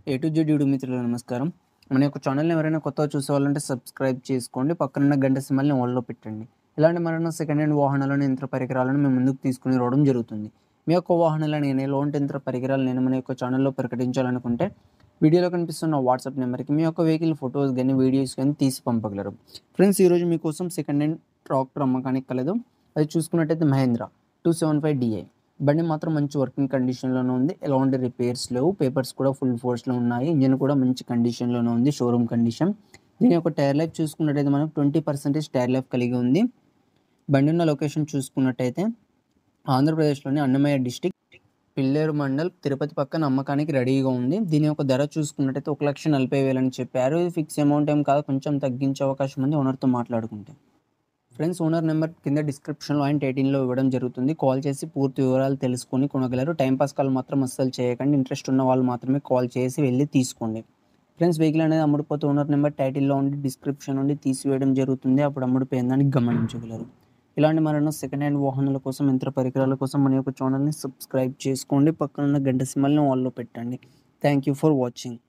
A to Z యూడు మిత్రులు నమస్కారం మన యొక్క ఛానల్ని ఎవరైనా కొత్తగా చూసేవాళ్ళంటే సబ్స్క్రైబ్ చేసుకోండి పక్కనున్న గంట సింబల్ని ఆన్లో పెట్టండి ఇలాంటి మరణ సెకండ్ హ్యాండ్ వాహనాలను యంత్ర పరికరాలను మేము ముందుకు తీసుకుని రావడం జరుగుతుంది మీ యొక్క వాహనాలను నేను ఎలాంటి యంత్ర పరికరాలు నేను మన యొక్క ఛానల్లో ప్రకటించాలనుకుంటే వీడియోలో కనిపిస్తున్న వాట్సాప్ నెంబర్కి మీ యొక్క వెహికల్ ఫొటోస్ కానీ వీడియోస్ కానీ తీసి పంపగలరు ఫ్రెండ్స్ ఈరోజు మీకోసం సెకండ్ హ్యాండ్ ట్రాక్టర్ అమ్మకానికి కలదు అది చూసుకున్నట్టయితే Mahindra two seven five DI బండి మాత్రం మంచి వర్కింగ్ కండిషన్లోనే ఉంది ఎలాంటి రిపేర్స్ లేవు పేపర్స్ కూడా ఫుల్ ఫోర్స్లో ఉన్నాయి ఇంజిన్ కూడా మంచి కండిషన్లోనే ఉంది షోరూమ్ కండిషన్ దీని యొక్క టైర్ లైఫ్ చూసుకున్నట్టయితే మనకు ట్వంటీ పర్సెంటేజ్ టైర్ లైఫ్ కలిగి ఉంది బండి ఉన్న లొకేషన్ చూసుకున్నట్టయితే ఆంధ్రప్రదేశ్లోని అన్నమయ్య డిస్టిక్ పిల్లేరు మండల్ తిరుపతి పక్కన అమ్మకానికి రెడీగా ఉంది దీని యొక్క ధర చూసుకున్నట్టయితే ఒక లక్ష నలభై వేలని చెప్పారు ఇది ఫిక్స్ అమౌంట్ ఏం కాదు కొంచెం తగ్గించే అవకాశం ఉంది ఓనర్తో మాట్లాడుకుంటే ఫ్రెండ్స్ ఓనర్ నెంబర్ కింద డిస్క్రిప్షన్లో అండ్ ఎయిటీన్లో ఇవ్వడం జరుగుతుంది కాల్ చేసి పూర్తి వివరాలు తెలుసుకొని కొనగలరు టైంపాస్ కాల్ మాత్రం అస్సలు చేయకండి ఇంట్రెస్ట్ ఉన్న వాళ్ళు మాత్రమే కాల్ చేసి వెళ్ళి తీసుకోండి ఫ్రెండ్స్ వెహికల్ అనేది అమ్ముడుపోతే ఓనర్ నెంబర్ టైటిల్లో ఉండి డిస్క్రిప్షన్ నుండి తీసివేయడం జరుగుతుంది అప్పుడు అమ్ముడిపోయిందని గమనించగలరు ఇలాంటి మరణ సెకండ్ హ్యాండ్ వాహనాల కోసం యంత్ర పరికరాల కోసం మన యొక్క ఛానల్ని సబ్స్క్రైబ్ చేసుకోండి పక్కన ఉన్న గంట సింబల్ని వాళ్ళలో పెట్టండి థ్యాంక్ యూ ఫర్ వాచింగ్